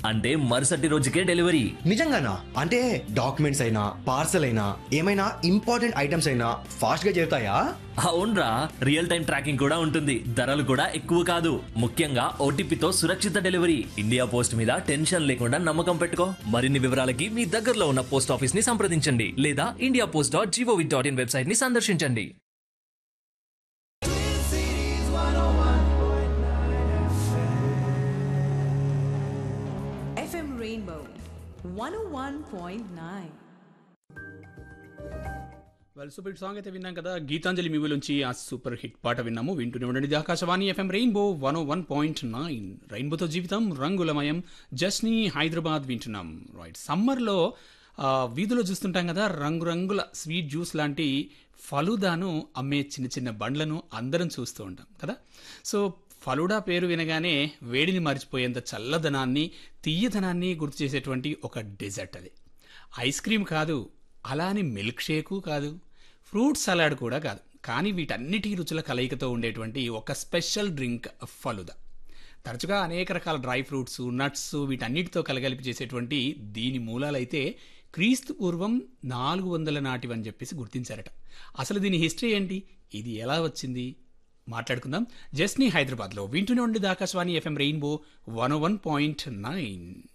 అంటే మరుసటి రోజుకే డెలివరీ నిజంగానా అంటే డాక్యుమెంట్స్ అయినా పార్సల్ అయినా ఏమైనా ఇంపార్టెంట్ ఐటమ్స్ అయినా ఫాస్ట్ గా చేరుతాయా అవునరా రియల్ టైం ట్రాకింగ్ కూడా ఉంటుంది ధరలు కూడా ఎక్కువ కాదు ముఖ్యంగా ఓటీపీతో సురక్షిత డెలివరీ ఇండియా పోస్ట్ మీద టెన్షన్ లేకుండా నమ్మకం పెట్టుకో మరిన్ని వివరాలకి మీ దగ్గరలో ఉన్న పోస్ట్ ఆఫీస్ ని సంప్రదించండి లేదా India post dot G O V dot in website ని సందర్శించండి FM Rainbow 101.9. Well super song అయితే విన్నాం కదా గీతాంజలి మూవీ నుంచి ఆ సూపర్ హిట్ పాట విన్నాము వింటూనే ఉండండి ఇది ఆకాశవాణి FM rainbow one one point nine రెయిన్బోతో జీవితం రంగులమయం జస్ని హైదరాబాద్ వింటున్నాం రైట్ సమ్మర్లో ఆ, వీధిలో చూస్తుంటాం కదా రంగురంగుల స్వీట్ జ్యూస్ లాంటి ఫలుదాను అమ్మే చిన్న చిన్న బండ్లను అందరం చూస్తూ ఉంటాం కదా సో ఫలుడా పేరు వినగానే వేడిని మర్చిపోయేంత చల్లదనాన్ని తీయదనాన్ని గుర్తు చేసేటువంటి ఒక డెజర్ట్ అది ఐస్ క్రీమ్ కాదు అలా అని మిల్క్ షేకు కాదు ఫ్రూట్ సలాడ్ కూడా కాదు కానీ వీటన్నిటి రుచుల కలయికతో ఉండేటువంటి ఒక స్పెషల్ డ్రింక్ ఫలుదా తరచుగా అనేక రకాల డ్రై ఫ్రూట్స్ నట్స్ వీటన్నిటితో కలగలిపి చేసేటువంటి దీని మూలాలైతే క్రీస్తు పూర్వం నాలుగు వందల నాటివని చెప్పేసి గుర్తించారట అసలు దీని హిస్టరీ ఏంటి ఇది ఎలా వచ్చింది మాట్లాడుకుందాం జస్నీ హైదరాబాద్లో వింటూనే ఉండేది ఆకాశవాణి FM rainbow one one point nine